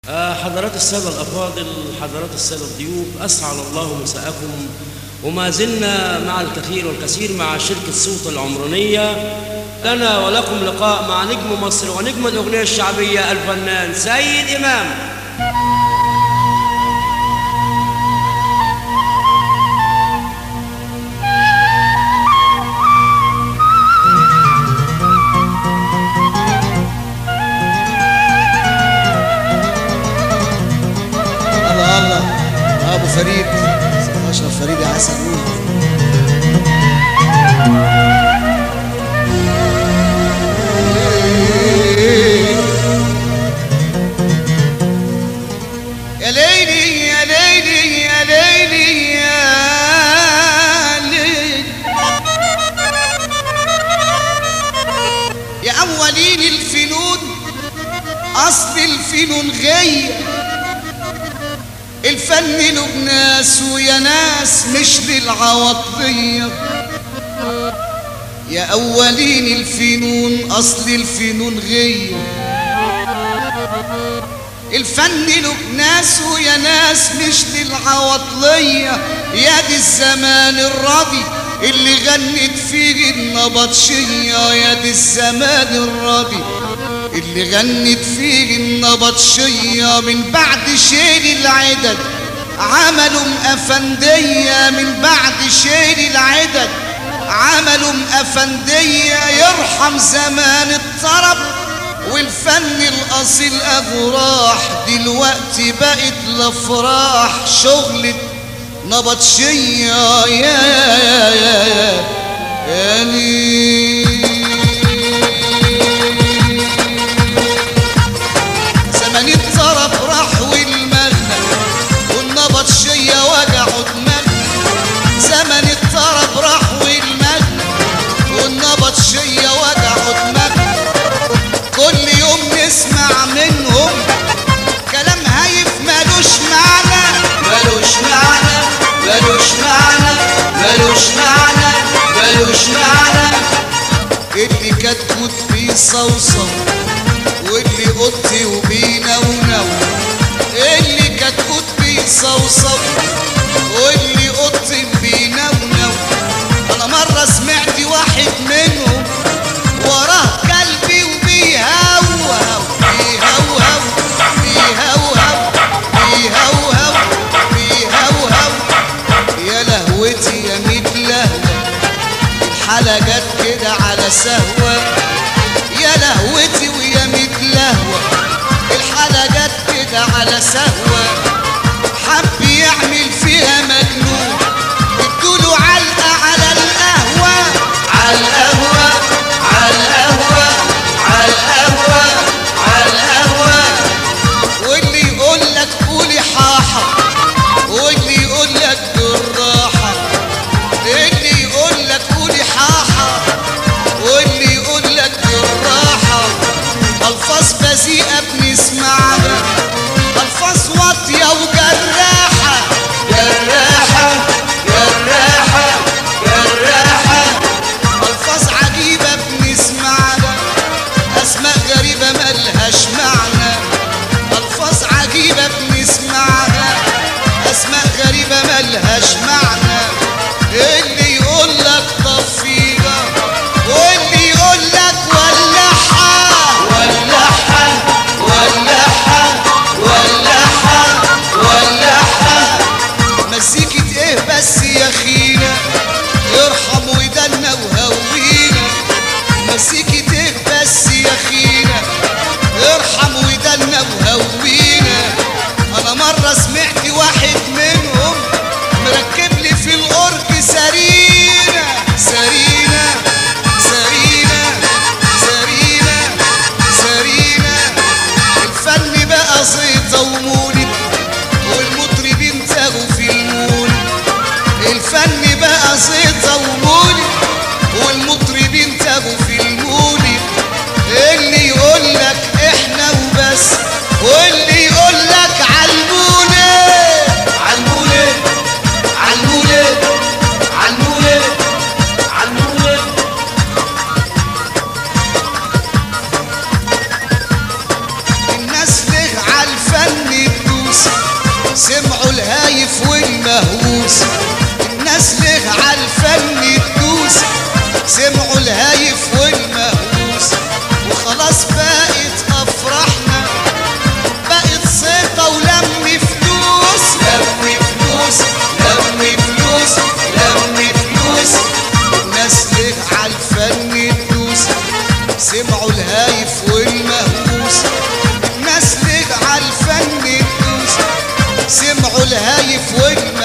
آه، حضرات السادة الأفاضل حضرات السادة الضيوف أسعد الله مساءكم وما زلنا مع الكثير والكثير مع شركة صوت العمرانية لنا ولكم لقاء مع نجم مصر ونجم الأغنية الشعبية الفنان سيد إمام الله الله ابو فريد اشرف فريد يا عسل قول. يا ليلي يا ليلي يا ليلي يا ليلي يا اولين الفنون اصل الفنون غير الفن له ناس ويا ناس مش للعواطفية يا أولين الفنون أصل الفنون غير الفن له ناس ويا ناس مش للعواطلية يا دي الزمان الراضي اللي غنت فيه النبطشية يا دي الزمان الراضي اللي غنت فيه النبطشية من بعد شيل العدد عملوا مأفندية من بعد شيل العدد عملوا مأفندية يرحم زمان الطرب والفن الأصيل أفراح دلوقتي بقت الأفراح شغلة نبطشية يا يا يا يا يا ليل زمن الطرب راح والمغنى والنبطشية وجعوا دماغنا زمن الطرب راح والمغنى والنبطشية وجعوا دماغنا كل يوم نسمع منهم كلام هايف مالوش معنى مالوش معنى مالوش معنى مالوش معنى مالوش معنى اللي كتكوت بيصوصو واللي قطي وبينونو اللي كتكوت بيصوصو واللي قطي بينونو انا مرة سمعت واحد منهم وراه كلبي وبيهوهو بيهوهو بيهوهو بيهوهو بيهوهو يا لهوتي يا ميت لهوة الحلقات كده على سهوة يا لهوتي ويا ميت لهوة الحلقات كده على سهوة حب يعمل فيها مجنون ادوله علقة على القهوة على القهوة على القهوة على القهوة على القهوة واللي يقول لك قولي حاحة واللي يقول لك بالراحة اللي يقول لك قولي حاحة واللي يقول لك بالراحة ألفاظ بذيئة بنسمعها ألفاظ واطية وجراحة سمعوا الهايف والمهووس الناس ليه عالفن تدوس سمعوا الهايف والمهووس وخلاص بقت افراحنا بقت صيطة ولم فلوس لم فلوس لم فلوس لم فلوس الناس ليه عالفن تدوس سمعوا الهايف والمهووس الناس ليه عالفن تدوس سمعوا الهايف والمهووس